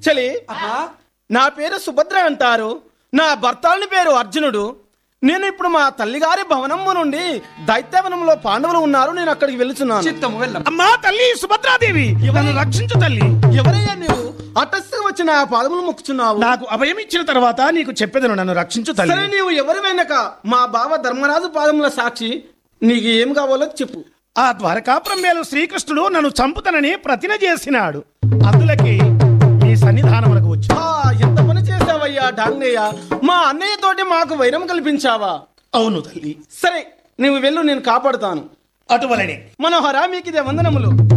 చలి ఆహా. నా పేరు సుభద్ర అంటారు నా భర్తాని పేరు అర్జునుడు నేను ఇప్పుడు మా తల్లిగారి భవనము నుండి దైత్యవనంలో పాండవులు ఉన్నారు నేను అక్కడికి వెళ్తున్నాను చిత్తము వెళ్ళం అమ్మా తల్లి సుభద్రాదేవి నన్ను రక్షించు తల్లి ఎవరయ్యా నువ్వు అటస్సుకు వచ్చి నా పాదములు మొక్కుచున్నావు నాకు అభయం ఇచ్చిన తర్వాత నీకు చెప్పేదను నన్ను రక్షించు సరే తల్లి నీవు ఎవరి వెనక మా బావ ధర్మరాజు పాదముల సాక్షి నీకు ఏం కావాలో చెప్పు ఆ ద్వారకాపురం మేలు శ్రీకృష్ణుడు నన్ను చంపుతనని ప్రతిన చేసినాడు అందులకి మీ సన్నిధానములకు వచ్చి ఆ, ఎంత పని చేసావయ్యా డాంగయ్య మా అన్నయ్య తోటి మాకు వైరం కల్పించావా అవును తల్లి సరే నువ్వు వెళ్ళు నేను కాపాడుతాను అటువలనే మనోహర మీకు ఇదే వందనములు